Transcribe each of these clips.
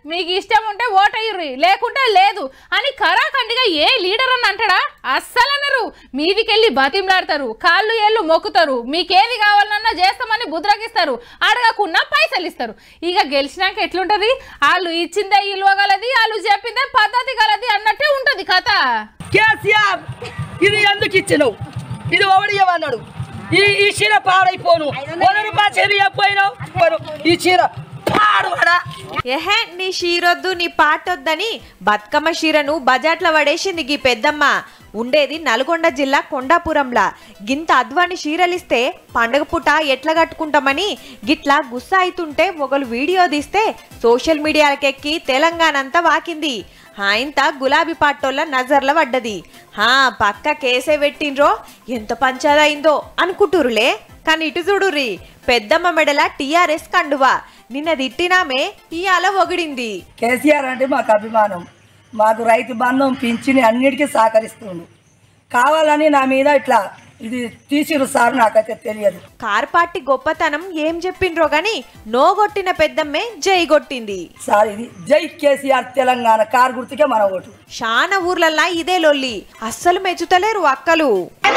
మీకు ఇష్టం ఉంటే ఓటయ్యుర్రి లేకుంటే లేదు అని కరాఖండిగా ఏ లీడర్ అని అంటాడా అస్సలు అనరు మీదికెళ్ళి బతిమలాడతారు కాళ్ళు ఏళ్ళు మొక్కుతారు మీకేది కావాలన్నా చేస్తామని బుద్రగిస్తారు అడగకున్నా పైసలు ఇస్తారు ఇక గెలిచినాక ఎట్లుంటది వాళ్ళు ఇచ్చిందే ఇల్వ గలది వాళ్ళు చెప్పిందే పద్ధతి గలది అన్నట్టే ఉంటది కథ కేసీఆర్ ఇది ఎందుకు ఇచ్చినావు ఇది ఎవడియమన్నాడు ఈ ఈ చీర పాడైపోను వంద రూపాయలు చీర చెప్పినావు ఈ చీర పాడువాడా ఎహే నీ షీరొద్దు నీ పాటొద్దని బతుకమ్మ షీరను బజాట్ల పడేసింది గీ పెద్దమ్మ ఉండేది నల్గొండ జిల్లా కొండాపురంలా గింత అద్వాని షీరలిస్తే పండగ పూట ఎట్లా కట్టుకుంటామని గిట్లా గుస్స అయితుంటే మొగలు వీడియో తీస్తే సోషల్ మీడియాలకెక్కి తెలంగాణ అంతా వాకింది ఆయంత గులాబీ పాటోళ్ళ నజర్ల పడ్డది హా పక్క కేసే పెట్టిండ్రో ఎంత పంచాదైందో అనుకుంటురులే కానీ ఇటు చూడుర్రి పెద్దమ్మ మెడల టీఆర్ఎస్ కండువా నిన్న తిట్టినామే ఇయాల ఒగిడింది కేసీఆర్ అంటే మాకు అభిమానం మాకు రైతు బంధం పింఛని అన్నిటికీ సహకరిస్తుండు కావాలని నా మీద ఇట్లా ఇది తీసిరు సార్ నాకైతే తెలియదు కార్ పార్టీ గొప్పతనం ఏం చెప్పిండ్రో గాని నోగొట్టిన పెద్దమ్మే జై కొట్టింది సార్ ఇది జై కేసీఆర్ తెలంగాణ కారు గుర్తుకే మన ఓటు శాన ఊర్లల్లా ఇదే లొల్లి అస్సలు మెచ్చుతలేరు అక్కలు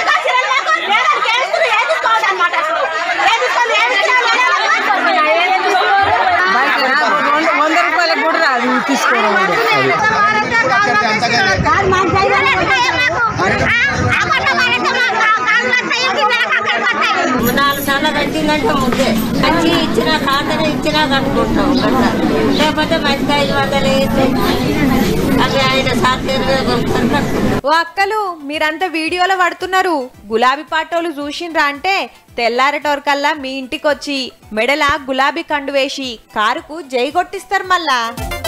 వంద రూపాయలకు కూడా రాదు తీసుకోవడం నాలుగు సార్లు కట్టిందంటే ముద్దే కట్టి ఇచ్చినా ఖాతానే ఇచ్చినా కట్టుకుంటాం అట్లా లేకపోతే మంచిగా ఐదు వందలు వేసి అవి ఆయన సాధ్యంగా కొనుక్కొని కట్టుకుంటాం ఓ అక్కలు మీరంతా వీడియోలో పడుతున్నారు గులాబీ పాటోలు చూసిండ్రా అంటే తెల్లారటోరకల్లా మీ ఇంటికొచ్చి మెడల గులాబీ కండు వేసి కారుకు జై కొట్టిస్తారు మళ్ళా